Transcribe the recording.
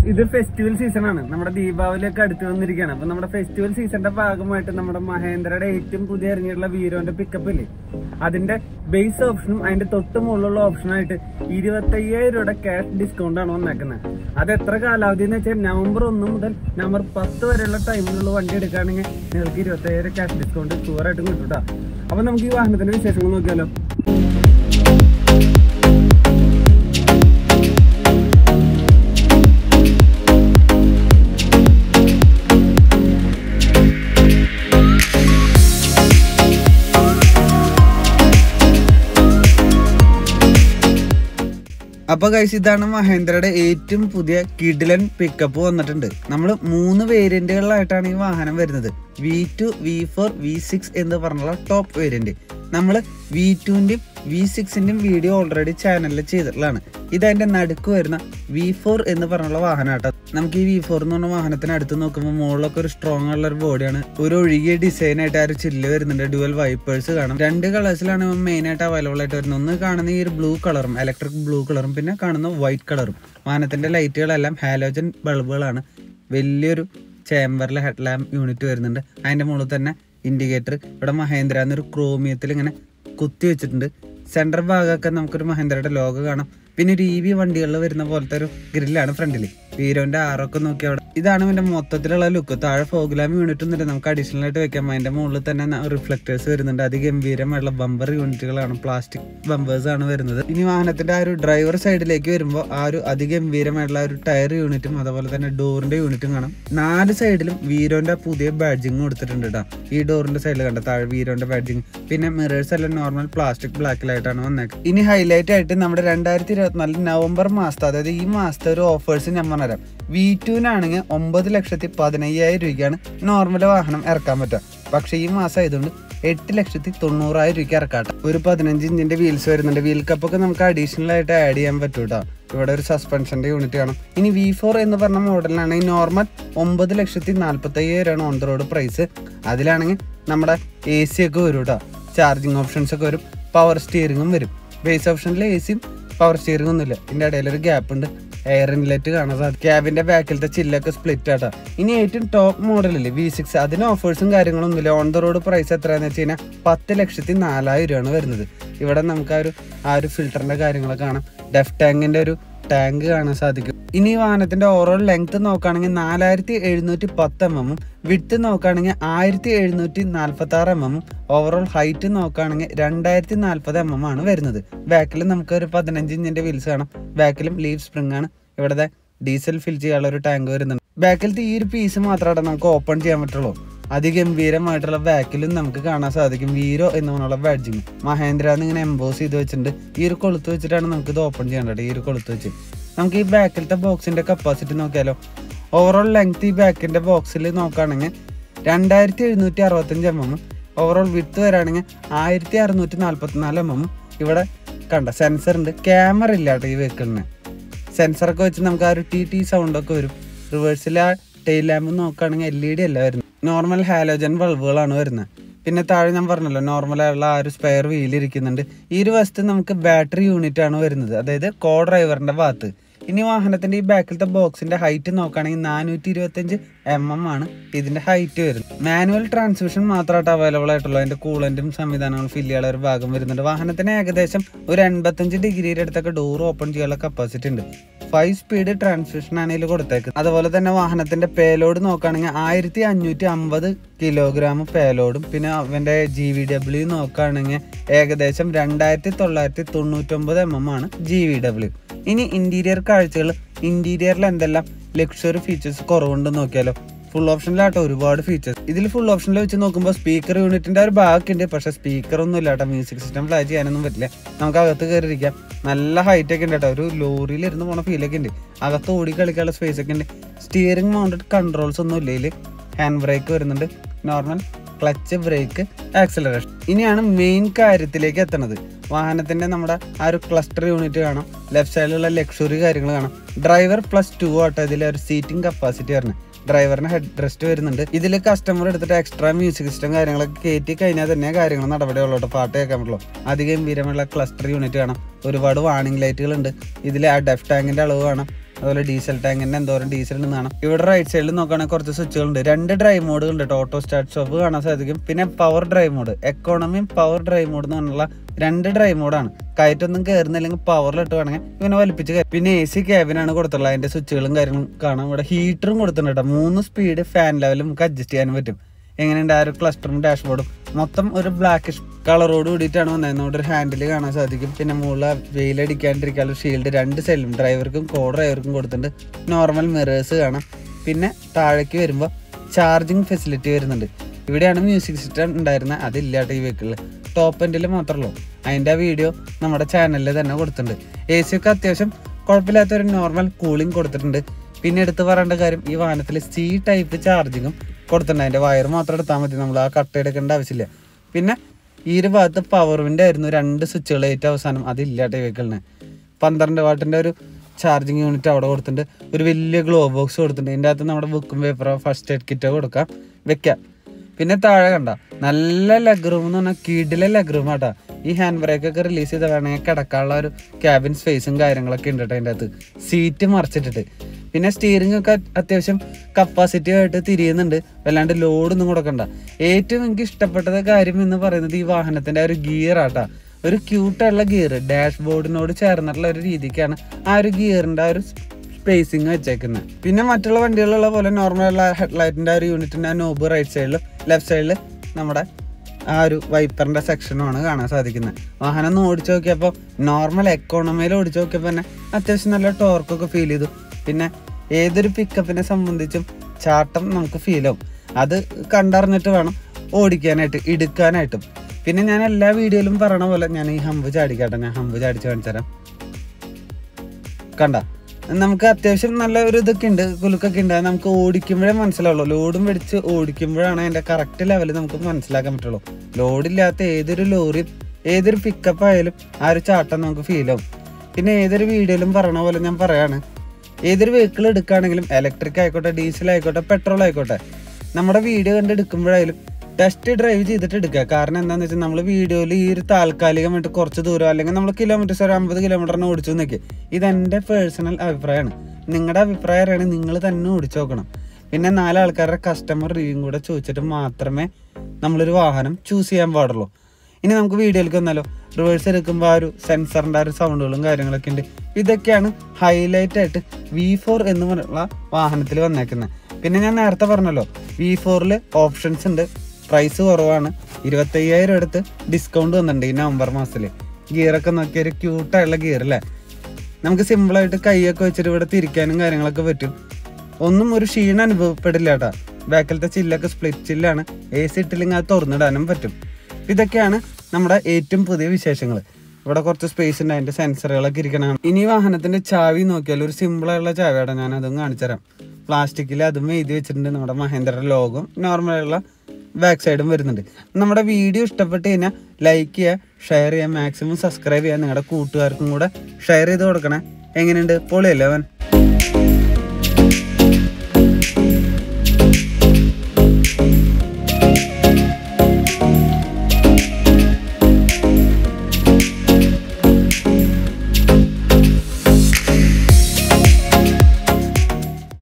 ഇത് festival season ആണ് നമ്മുടെ ദീപാവലി ഒക്കെ അടുത്ത് വന്നിരിക്കുകയാണ് അപ്പൊ നമ്മുടെ ഫെസ്റ്റിവൽ സീസണിന്റെ ഭാഗമായിട്ട് നമ്മുടെ മഹേന്ദ്രയുടെ ഏറ്റവും പുതിയ ഇറങ്ങിയിട്ടുള്ള വീരോന്റെ പിക്കപ്പ് ഇല്ലേ അതിന്റെ ബേസ് ഓപ്ഷനും അതിന്റെ തൊട്ട് മുകളിലുള്ള ഓപ്ഷനായിട്ട് ഇരുപത്തയ്യായിരം രൂപയുടെ ക്യാഷ് ഡിസ്കൗണ്ട് ആണ് വന്നേക്കുന്നത് അത് എത്ര കാലാവധി എന്ന് വെച്ചാൽ നവംബർ ഒന്ന് മുതൽ നവംബർ പത്ത് വരെയുള്ള ടൈമിലുള്ള വണ്ടി എടുക്കുകയാണെങ്കിൽ നിങ്ങൾക്ക് ഇരുപത്തയ്യായിരം ക്യാഷ് ഡിസ്കൗണ്ട് ഷുവറായിട്ട് കിട്ടും കേട്ടോ അപ്പൊ നമുക്ക് ഈ വാഹനത്തിന്റെ വിശേഷങ്ങൾ നോക്കിയാലോ അപ്പൊ ഗൈസ് ഇതാണ് മഹേന്ദ്രയുടെ ഏറ്റവും പുതിയ കിഡിലൻ പിക്കപ്പ് വന്നിട്ടുണ്ട് നമ്മൾ മൂന്ന് വേരിയന്റുകളിലായിട്ടാണ് ഈ വാഹനം വരുന്നത് V two V four V six എന്ന് പറഞ്ഞുള്ള ടോപ്പ് വേരിയന്റ് നമ്മൾ വി ടുവിന്റെയും വി സിക്സിന്റെയും വീഡിയോ ഓൾറെഡി ചാനലിൽ ചെയ്തിട്ടുള്ളതാണ് ഇതതിന്റെ നടുക്ക് വരുന്ന വി ഫോർ എന്ന് പറഞ്ഞുള്ള വാഹനമാട്ടോ നമുക്ക് ഈ വി ഫോർ എന്ന് പറഞ്ഞ വാഹനത്തിന് അടുത്ത് നോക്കുമ്പോൾ മുകളിലൊക്കെ ഒരു സ്ട്രോങ് ഉള്ള ഒരു ബോഡിയാണ് ഒരു ഒഴുകിയ ഡിസൈൻ ആയിട്ട് ആ ഒരു ചില്ല് വരുന്നുണ്ട് ഡുവൽ വൈപ്പേഴ്സ് കാണാം രണ്ട് കളേഴ്സിലാണ് മെയിൻ ആയിട്ട് അവൈലബിൾ ആയിട്ട് വരുന്നത് ഒന്ന് കാണുന്ന ഈ ഒരു ബ്ലൂ കളറും ഇലക്ട്രിക് ബ്ലൂ കളറും പിന്നെ കാണുന്ന വൈറ്റ് കളറും വാഹനത്തിന്റെ ലൈറ്റുകളെല്ലാം ഹാലോജൻ ബൾബുകളാണ് വലിയൊരു ചേംബറിലെ ഹെഡ് ലാമ്പ് യൂണിറ്റ് വരുന്നുണ്ട് അതിന്റെ മുകളിൽ തന്നെ ഇൻഡിക്കേറ്റർ ഇവിടെ മഹേന്ദ്ര എന്നൊരു ക്രോമിയത്തിൽ ഇങ്ങനെ കുത്തി വെച്ചിട്ടുണ്ട് സെൻട്രൽ ഭാഗമൊക്കെ നമുക്കൊരു മഹേന്ദ്രയുടെ ലോഗോ കാണാം പിന്നെ ഒരു ഇ വി വണ്ടികളിൽ വരുന്ന പോലത്തെ ഒരു ഗ്രില്ലാണ് ഫ്രണ്ടിൽ ഹീരോന്റെ ആറൊക്കെ നോക്കി അവിടെ ഇതാണ് ഇതിന്റെ മൊത്തത്തിലുള്ള ലുക്ക് താഴെ ഫോഗ്ലാം യൂണിറ്റ് ഒന്നുമില്ല നമുക്ക് അഡീഷണൽ ആയിട്ട് വെക്കാം അതിന്റെ മുകളിൽ തന്നെ റിഫ്ലക്ടേഴ്സ് വരുന്നുണ്ട് അതിഗംഭീരമായിട്ടുള്ള ബമ്പർ യൂണിറ്റുകളാണ് പ്ലാസ്റ്റിക് ബമ്പേഴ്സ് ആണ് വരുന്നത് ഇനി വാഹനത്തിന്റെ ആ ഒരു ഡ്രൈവർ സൈഡിലേക്ക് വരുമ്പോൾ ആ ഒരു അതിഗംഭീരമായിട്ടുള്ള ഒരു ടയർ യൂണിറ്റും അതുപോലെ തന്നെ ഡോറിന്റെ യൂണിറ്റും കാണാം നാല് സൈഡിലും വീരോന്റെ പുതിയ ബാഡ്ജിങ് കൊടുത്തിട്ടുണ്ട് കേട്ടോ ഈ ഡോറിന്റെ സൈഡിൽ കണ്ട താഴെ വീരോന്റെ ബാഡ്ജിങ് പിന്നെ മിറേഴ്സ് എല്ലാം നോർമൽ പ്ലാസ്റ്റിക് ബ്ലാക്കിലായിട്ടാണ് വന്നേക്കുന്നത് ഇനി ഹൈലൈറ്റ് ആയിട്ട് നമ്മുടെ രണ്ടായിരത്തി ഇരുപത്തിനാല് നവംബർ മാസത്തെ അതായത് ഈ മാസത്തെ ഒരു ഓഫേഴ്സ് ഞാൻ പറഞ്ഞുതരാം വി ടുവിനാണെങ്കിൽ ഒമ്പത് ലക്ഷത്തി പതിനയ്യായിരം രൂപയ്ക്കാണ് നോർമൽ വാഹനം ഇറക്കാൻ പറ്റുക പക്ഷേ ഈ മാസം ആയതുകൊണ്ട് എട്ട് ലക്ഷത്തി തൊണ്ണൂറായിരം രൂപയ്ക്ക് ഇറക്കാട്ടെ ഒരു പതിനഞ്ച് ഇഞ്ചിന്റെ വീൽസ് വരുന്നുണ്ട് വീൽ കപ്പൊക്കെ നമുക്ക് അഡീഷണൽ ആയിട്ട് ആഡ് ചെയ്യാൻ പറ്റും കേട്ടോ ഇവിടെ ഒരു സസ്പെൻഷന്റെ യൂണിറ്റ് കാണും ഇനി വി ഫോർ എന്ന് പറഞ്ഞ മോഡലിനാണെങ്കിൽ നോർമൽ ഒമ്പത് ലക്ഷത്തി നാൽപ്പത്തി അയ്യായിരമാണ് ഓൺ ദ റോഡ് പ്രൈസ് അതിലാണെങ്കിൽ നമ്മുടെ എ സി ഒക്കെ വരും കേട്ടോ ചാർജിങ് ഓപ്ഷൻസ് ഒക്കെ വരും പവർ സ്റ്റിയറിംഗും വരും ബേസ് ഓപ്ഷനിൽ എ സിയും പവർ സ്റ്റിയറിംഗ് ഒന്നുമില്ല ഇതിന്റെ ഇടയിൽ ഒരു ഗ്യാപ്പ് ഉണ്ട് എയർ ഇൻലെറ്റ് കാണാൻ സാധിക്കും ക്യാബിന്റെ ബാക്കിലത്തെ ചില്ലൊക്കെ സ്പ്ലിറ്റ് ആട്ടാ ഇനി ഏറ്റവും ടോപ്പ് മോഡലില്ലേ വി സിക്സ് അതിന് ഓഫേഴ്സും കാര്യങ്ങളൊന്നുമില്ല ഓൺ ദ റോഡ് പ്രൈസ് എത്രയാന്ന് വെച്ച് കഴിഞ്ഞാൽ പത്ത് ലക്ഷത്തി നാലായിരം രൂപയാണ് വരുന്നത് ഇവിടെ നമുക്ക് ആ ഒരു ആ ഒരു ഫിൽറ്ററിന്റെ കാര്യങ്ങളൊക്കെ കാണാം ഡെഫ് ടാങ്കിന്റെ ഒരു ടാങ്ക് കാണാൻ സാധിക്കും ഇനി ഈ വാഹനത്തിന്റെ ഓവറോൾ ലെങ്ത് നോക്കുകയാണെങ്കിൽ നാലായിരത്തി എഴുന്നൂറ്റി പത്ത് എം എമ്മും വിട്ട് നോക്കുകയാണെങ്കിൽ ആയിരത്തി എഴുന്നൂറ്റി നാൽപ്പത്തി ആറ് എം എമ്മും ഓവറോൾ ഹൈറ്റ് നോക്കുകയാണെങ്കിൽ രണ്ടായിരത്തി നാൽപ്പത് എം എം ആണ് വരുന്നത് ബാക്കിൽ നമുക്ക് ഒരു പതിനഞ്ച് ഇഞ്ചിന്റെ വീൽസ് കാണാം ബാക്കിലും ലീവ് സ്പ്രിംഗ് ആണ് ഇവിടുത്തെ ഡീസൽ ഫിൽ ചെയ്യാനുള്ള ഒരു ടാങ്ക് വരുന്നുണ്ട് ബാക്കിലത്തെ ഈ ഒരു പീസ് മാത്രമാണ് നമുക്ക് ഓപ്പൺ ചെയ്യാൻ പറ്റുള്ളൂ അതിഗംഭീരമായിട്ടുള്ള ബാക്കിലും നമുക്ക് കാണാൻ സാധിക്കും വീരോ എന്ന് പറഞ്ഞുള്ള ബാഡ്ജിങ് മഹേന്ദ്ര എന്ന് ഇങ്ങനെ എംബോസ് ചെയ്ത് വെച്ചിട്ടുണ്ട് ഈ ഒരു കൊളുത്ത് വെച്ചിട്ടാണ് നമുക്ക് ഇത് ഓപ്പൺ ചെയ്യേണ്ടത് ഈ ഒരു കൊളുത്ത് വെച്ച് നമുക്ക് ഈ ബാക്കിലത്തെ ബോക്സിന്റെ കപ്പാസിറ്റി നോക്കിയാലോ ഓവറോൾ ലെങ്ത് ഈ ബാക്കിന്റെ ബോക്സിൽ നോക്കുകയാണെങ്കിൽ രണ്ടായിരത്തി എഴുന്നൂറ്റി അറുപത്തഞ്ച് എം എമ്മും ഓവറോൾ വിത്ത് വരാണെങ്കിൽ ആയിരത്തി അറുന്നൂറ്റി നാൽപ്പത്തിനാല് എം എമ്മും ഇവിടെ കണ്ട സെൻസർ ഉണ്ട് ക്യാമറ ഇല്ല കേട്ടോ ഈ വെഹിക്കിളിന് സെൻസറൊക്കെ വെച്ച് നമുക്ക് ആ ഒരു ടി ടി സൗണ്ട് ഒക്കെ വരും റിവേഴ്സിൽ ആ ടെയിൽ ലാമ്പ് നോക്കുകയാണെങ്കിൽ എൽ ഇ ഡി അല്ല വരുന്നത് നോർമൽ ഹാലോജൻ ബൾബുകളാണ് വരുന്നത് പിന്നെ താഴെ ഞാൻ പറഞ്ഞല്ലോ നോർമൽ ആയുള്ള ആ ഒരു സ്പെയർ വീൽ ഇരിക്കുന്നുണ്ട് ഈ ഒരു വശത്ത് നമുക്ക് ബാറ്ററി യൂണിറ്റ് ആണ് വരുന്നത് അതായത് കോ ഡ്രൈവറിന്റെ ഭാഗത്ത് ഇനി വാഹനത്തിന്റെ ഈ ബാക്കിലത്തെ ബോക്സിന്റെ ഹൈറ്റ് നോക്കുകയാണെങ്കിൽ നാനൂറ്റി ഇരുപത്തഞ്ച് എം എം ആണ് ഇതിന്റെ ഹൈറ്റ് വരുന്നത് മാനുവൽ ട്രാൻസ്മിഷൻ മാത്രമായിട്ട് അവൈലബിൾ ആയിട്ടുള്ളൂ അതിന്റെ കൂളന്റും സംവിധാനങ്ങളും ഫില്ല് ചെയ്യാനുള്ള ഒരു ഭാഗം വരുന്നുണ്ട് വാഹനത്തിന് ഏകദേശം ഒരു എൺപത്തഞ്ച് ഡിഗ്രിയുടെ അടുത്തൊക്കെ ഡോർ ഓപ്പൺ ചെയ്യാനുള്ള കപ്പാസിറ്റി ഉണ്ട് ഫൈവ് സ്പീഡ് ട്രാൻസ്മിഷൻ ആണ് ഇതിൽ കൊടുത്തേക്കുന്നത് അതുപോലെ തന്നെ വാഹനത്തിന്റെ പേലോഡ് നോക്കുകയാണെങ്കിൽ ആയിരത്തി അഞ്ഞൂറ്റി അമ്പത് കിലോഗ്രാം പേലോഡും പിന്നെ അവന്റെ ജി വി ഡബ്ല്യു നോക്കുകയാണെങ്കിൽ ഏകദേശം രണ്ടായിരത്തി തൊള്ളായിരത്തി തൊണ്ണൂറ്റൊമ്പത് എം എം ആണ് ജി വി ഡബ്ല്യു ഇനി ഇന്റീരിയർ കാഴ്ചകൾ ഇന്റീരിയറിൽ എന്തെല്ലാം ലക്ഷറി ഫീച്ചേഴ്സ് കുറവുണ്ടെന്ന് നോക്കിയാലോ ഫുൾ ഓപ്ഷനിലാട്ടോ ഒരുപാട് ഫീച്ചേഴ്സ് ഇതിൽ ഫുൾ ഓപ്ഷനിൽ വെച്ച് നോക്കുമ്പോൾ സ്പീക്കർ യൂണിറ്റിന്റെ ഒരു ബാക്കി ഉണ്ട് പക്ഷെ സ്പീക്കർ ഒന്നും ഇല്ല കേട്ടോ മ്യൂസിക് സിസ്റ്റം ഫ്ലാഷ് ചെയ്യാനൊന്നും പറ്റില്ല നമുക്ക് അകത്ത് കയറിയിരിക്കാം നല്ല ഹൈറ്റ് ഒക്കെ ഉണ്ട് കേട്ടോ ഒരു ലോറിയിൽ ഇരുന്ന് പോണ ഫീലൊക്കെ ഉണ്ട് അകത്ത് ഓടി കളിക്കാനുള്ള സ്പേസ് ഒക്കെ ഉണ്ട് സ്റ്റിയറിംഗ് മൗണ്ടഡ് കൺട്രോൾസ് ഒന്നും ഇല്ല ഇതിൽ ഹാൻഡ് ബ്രേക്ക് വരുന്നുണ്ട് നോർമൽ ക്ലച്ച് ബ്രേക്ക് ആക്സലറേഷൻ ഇനിയാണ് മെയിൻ കാര്യത്തിലേക്ക് എത്തണത് വാഹനത്തിന്റെ നമ്മുടെ ആ ഒരു ക്ലസ്റ്റർ യൂണിറ്റ് കാണാം ലെഫ്റ്റ് സൈഡിലുള്ള ലക്ഷറി കാര്യങ്ങൾ കാണാം ഡ്രൈവർ പ്ലസ് ടു ആട്ടോ ഇതിലെ ഒരു സീറ്റിംഗ് കപ്പാസിറ്റി പറഞ്ഞത് ഡ്രൈവറിന് ഹെഡ് റെസ്റ്റ് വരുന്നുണ്ട് ഇതിൽ കസ്റ്റമർ എടുത്തിട്ട് എക്സ്ട്രാ മ്യൂസിക് സിസ്റ്റം കാര്യങ്ങളൊക്കെ കയറ്റി കഴിഞ്ഞാൽ തന്നെ കാര്യങ്ങൾ നടപടിയുള്ളൂ പാട്ട് കേൾക്കാൻ പറ്റുള്ളൂ അതിഗംഭീരമുള്ള ക്ലസ്റ്റർ യൂണിറ്റ് കാണാം ഒരുപാട് വാണിംഗ് ലൈറ്റുകൾ ഉണ്ട് ഇതിൽ ആ ഡെഫ് ടാങ്കിന്റെ അളവ് കാണാം അതുപോലെ ഡീസൽ ടാങ്കിന്റെ എന്തോരം ഡീസൽ ഉണ്ട് കാണാം ഇവിടെ റൈറ്റ് സൈഡിൽ നോക്കുകയാണെങ്കിൽ കുറച്ച് സ്വിച്ചുകൾ ഉണ്ട് രണ്ട് ഡ്രൈവ് മോഡ് ഉണ്ട് കേട്ടോ ഓട്ടോ സ്റ്റാർട്ട് സ്റ്റോപ്പ് കാണാൻ സാധിക്കും പിന്നെ പവർ ഡ്രൈവ് മോഡ് എക്കോണമിയും പവർ ഡ്രൈവ് മോഡ് എന്ന് പറഞ്ഞുള്ള രണ്ട് ഡ്രൈവ് മോഡാണ് കയറ്റൊന്നും കയറുന്നില്ലെങ്കിൽ പവറിലിട്ട് വേണമെങ്കിൽ ഇവനെ വലിപ്പിച്ച് കയറും പിന്നെ എ സി ക്യാബിനാണ് കൊടുത്തുള്ളത് അതിന്റെ സ്വിച്ചുകളും കാര്യങ്ങളും കാണാം ഇവിടെ ഹീറ്ററും കൊടുത്തിട്ടുണ്ട് കേട്ടോ മൂന്ന് സ്പീഡ് ഫാൻ ലെവൽ നമുക്ക് അഡ്ജസ്റ്റ് ചെയ്യാൻ പറ്റും എങ്ങനെയുണ്ട് ആ ഒരു ക്ലസ്റ്ററും ഡാഷ്ബോർഡും മൊത്തം ഒരു ബ്ലാക്കിഷ് കളറോട് കൂടിയിട്ടാണ് വന്നത് നമ്മുടെ ഒരു ഹാൻഡിൽ കാണാൻ സാധിക്കും പിന്നെ മുകളിൽ വെയിലടിക്കാണ്ടിരിക്കാനുള്ള ഷീൽഡ് രണ്ട് സൈഡിലും ഡ്രൈവർക്കും കോ ഡ്രൈവർക്കും കൊടുത്തിട്ടുണ്ട് നോർമൽ മിറേഴ്സ് കാണാം പിന്നെ താഴേക്ക് വരുമ്പോൾ ചാർജിങ് ഫെസിലിറ്റി വരുന്നുണ്ട് ഇവിടെയാണ് മ്യൂസിക് സിസ്റ്റം ഉണ്ടായിരുന്നത് അതില്ല കേട്ടോ ഈ വെഹിക്കിളിൽ ടോപ്പ് എൻഡിൽ മാത്രമല്ലോ അതിൻ്റെ ആ വീഡിയോ നമ്മുടെ ചാനലിൽ തന്നെ കൊടുത്തിട്ടുണ്ട് എ സി ഒക്കെ അത്യാവശ്യം കുഴപ്പമില്ലാത്തൊരു നോർമൽ കൂളിംഗ് കൊടുത്തിട്ടുണ്ട് പിന്നെ എടുത്ത് പറയേണ്ട കാര്യം ഈ വാഹനത്തിൽ സി ടൈപ്പ് ചാർജിങ്ങും കൊടുത്തിട്ടുണ്ട് അതിൻ്റെ വയർ മാത്രം എടുത്താൽ മതി നമ്മൾ ആ കട്ട എടുക്കേണ്ട ആവശ്യമില്ല പിന്നെ ഈ ഒരു ഭാഗത്ത് പവർ വിൻഡ് ആയിരുന്നു രണ്ട് സ്വിച്ചുകൾ ഏറ്റവും അവസാനം അതില്ല കേട്ടോ ഈ വെഹിക്കിളിന് പന്ത്രണ്ട് വാട്ടിൻ്റെ ഒരു ചാർജിങ് യൂണിറ്റ് അവിടെ കൊടുത്തിട്ടുണ്ട് ഒരു വലിയ ഗ്ലോ ബോക്സ് കൊടുത്തിട്ടുണ്ട് ഇതിൻ്റെ അകത്ത് നമ്മുടെ ബുക്കും പേപ്പറോ ഫസ്റ്റ് എയ്ഡ് കിറ്റോ കൊടുക്കാം വെക്കാം പിന്നെ താഴെ കണ്ട നല്ല ലെഗ് റൂം എന്ന് പറഞ്ഞാൽ കീടിലെ ലെഗ് റൂം ആട്ടാ ഈ ഹാൻഡ് ബ്രേക്ക് ഒക്കെ റിലീസ് ചെയ്ത് വേണമെങ്കിൽ കിടക്കാനുള്ള ഒരു ക്യാബിൻ സ്പേസും കാര്യങ്ങളൊക്കെ ഉണ്ട് കേട്ടോ അതിൻ്റെ അകത്ത് സീറ്റ് മറിച്ചിട്ടിട്ട് പിന്നെ സ്റ്റിയറിംഗ് ഒക്കെ അത്യാവശ്യം കപ്പാസിറ്റി ആയിട്ട് തിരിയുന്നുണ്ട് വല്ലാണ്ട് ലോഡൊന്നും കൊടുക്കണ്ട ഏറ്റവും എനിക്ക് ഇഷ്ടപ്പെട്ടത് കാര്യം എന്ന് പറയുന്നത് ഈ വാഹനത്തിന്റെ ആ ഒരു ഗിയർ ആട്ടാ ഒരു ക്യൂട്ടായിട്ടുള്ള ഗിയർ ഡാഷ് ബോർഡിനോട് ചേർന്നിട്ടുള്ള ഒരു രീതിക്കാണ് ആ ഒരു ഗിയറിന്റെ ആ ഒരു സ്പേസിങ് വെച്ചേക്കുന്നത് പിന്നെ മറ്റുള്ള വണ്ടികളുള്ള പോലെ നോർമൽ ഹെഡ്ലൈറ്റിന്റെ ആ ഒരു യൂണിറ്റിന്റെ ആ നോബ് റൈറ്റ് സൈഡിലും ലെഫ്റ്റ് സൈഡിൽ നമ്മുടെ ആ ഒരു വൈപ്പറിന്റെ സെക്ഷനുമാണ് കാണാൻ സാധിക്കുന്നത് വാഹനം ഒന്ന് ഓടിച്ചു നോക്കിയപ്പോൾ നോർമൽ എക്കോണമിയിൽ ഓടിച്ചു നോക്കിയപ്പോൾ തന്നെ അത്യാവശ്യം നല്ല ടോർക്കൊക്കെ ഫീൽ ചെയ്തു പിന്നെ ഏതൊരു പിക്കപ്പിനെ സംബന്ധിച്ചും ചാട്ടം നമുക്ക് ഫീൽ ആവും അത് കണ്ടറിഞ്ഞിട്ട് വേണം ഓടിക്കാനായിട്ട് എടുക്കാനായിട്ടും പിന്നെ ഞാൻ എല്ലാ വീഡിയോയിലും പറയണ പോലെ ഞാൻ ഈ ഹമ്പ് ചാടിക്കാട്ടെ ഞാൻ ഹമ്പ് ചാടിച്ച് കാണിച്ചു തരാം കണ്ട നമുക്ക് അത്യാവശ്യം നല്ല ഒരു ഇതൊക്കെ ഉണ്ട് കുലുക്കൊക്കെ ഉണ്ട് അത് നമുക്ക് ഓടിക്കുമ്പോഴേ മനസ്സിലാവുള്ളൂ ലോഡും പിടിച്ച് ഓടിക്കുമ്പോഴാണ് അതിന്റെ കറക്റ്റ് ലെവൽ നമുക്ക് മനസ്സിലാക്കാൻ പറ്റുള്ളൂ ലോഡില്ലാത്ത ഏതൊരു ലോറിയും ഏതൊരു പിക്കപ്പ് ആയാലും ആ ഒരു ചാട്ടം നമുക്ക് ഫീൽ ആവും പിന്നെ ഏതൊരു വീഡിയോയിലും പറയണ പോലെ ഞാൻ പറയാണ് ഏതൊരു വെഹിക്കിൾ എടുക്കുകയാണെങ്കിലും ഇലക്ട്രിക് ആയിക്കോട്ടെ ഡീസൽ ആയിക്കോട്ടെ പെട്രോൾ ആയിക്കോട്ടെ നമ്മുടെ വീഡിയോ കണ്ട് എടുക്കുമ്പോഴായാലും ടെസ്റ്റ് ഡ്രൈവ് ചെയ്തിട്ട് എടുക്കുക കാരണം എന്താണെന്ന് വെച്ചാൽ നമ്മൾ വീഡിയോയിൽ ഈ ഒരു താൽക്കാലികമായിട്ട് കുറച്ച് ദൂരം അല്ലെങ്കിൽ നമ്മൾ കിലോമീറ്റേഴ്സ് ഒരു അമ്പത് കിലോമീറ്ററിന് ഓടിച്ചു നിൽക്കുക ഇതെൻ്റെ പേഴ്സണൽ അഭിപ്രായമാണ് നിങ്ങളുടെ അഭിപ്രായമാണ് നിങ്ങൾ തന്നെ ഓടിച്ചു നോക്കണം പിന്നെ നാലാൾക്കാരുടെ കസ്റ്റമർ റിവ്യൂ കൂടെ ചോദിച്ചിട്ട് മാത്രമേ നമ്മളൊരു വാഹനം ചൂസ് ചെയ്യാൻ പാടുള്ളൂ ഇനി നമുക്ക് വീഡിയോയിലേക്ക് വന്നാലോ റിവേഴ്സ് എടുക്കുമ്പോൾ ആ ഒരു സെൻസറിൻ്റെ ആ ഒരു സൗണ്ടുകളും കാര്യങ്ങളൊക്കെ ഉണ്ട് ഇതൊക്കെയാണ് ഹൈലൈറ്റ് ആയിട്ട് വി ഫോർ എന്ന് പറഞ്ഞുള്ള വാഹനത്തിൽ വന്നേക്കുന്നത് പിന്നെ ഞാൻ നേരത്തെ പറഞ്ഞല്ലോ വി ഫോറിൽ ഓപ്ഷൻസ് ഉണ്ട് പ്രൈസ് കുറവാണ് ഇരുപത്തയ്യായിരം എടുത്ത് ഡിസ്കൗണ്ട് വന്നിട്ടുണ്ട് ഈ നവംബർ മാസത്തിൽ ഗിയറൊക്കെ നോക്കിയ ഒരു ക്യൂട്ടായുള്ള ഗിയർ അല്ലേ നമുക്ക് സിമ്പിളായിട്ട് കൈയൊക്കെ വെച്ചിട്ട് ഇവിടെ തിരിക്കാനും കാര്യങ്ങളൊക്കെ പറ്റും ഒന്നും ഒരു ക്ഷീണം അനുഭവപ്പെടില്ല കേട്ടാ ബാക്കിലത്തെ ചില്ലൊക്കെ സ്പ്ലിറ്റ് ചില്ലാണ് എ സി ഇട്ടില്ലെങ്കിൽ അത് തുറന്നിടാനും പറ്റും ഇതൊക്കെയാണ് നമ്മുടെ ഏറ്റവും പുതിയ വിശേഷങ്ങൾ ഇവിടെ കുറച്ച് സ്പേസ് ഉണ്ട് അതിന്റെ സെൻസറുകളൊക്കെ ഇരിക്കണം ഇനി വാഹനത്തിന്റെ ചാവി നോക്കിയാൽ ഒരു സിമ്പിൾ ആയിട്ടുള്ള ചാവിയാണ് ഞാൻ അതും കാണിച്ചുതരാം പ്ലാസ്റ്റിക്കിൽ അതും എഴുതി വെച്ചിട്ടുണ്ട് നമ്മുടെ മഹേന്ദ്രയുടെ ലോഗും നോർമലുള്ള ബാക്ക് സൈഡും വരുന്നുണ്ട് നമ്മുടെ വീഡിയോ ഇഷ്ടപ്പെട്ട് കഴിഞ്ഞാൽ ലൈക്ക് ചെയ്യുക ഷെയർ ചെയ്യുക മാക്സിമം സബ്സ്ക്രൈബ് ചെയ്യുക നിങ്ങളുടെ കൂട്ടുകാർക്കും കൂടെ ഷെയർ ചെയ്ത് കൊടുക്കണേ എങ്ങനെയുണ്ട് പൊളിയല്ലേ അവൻ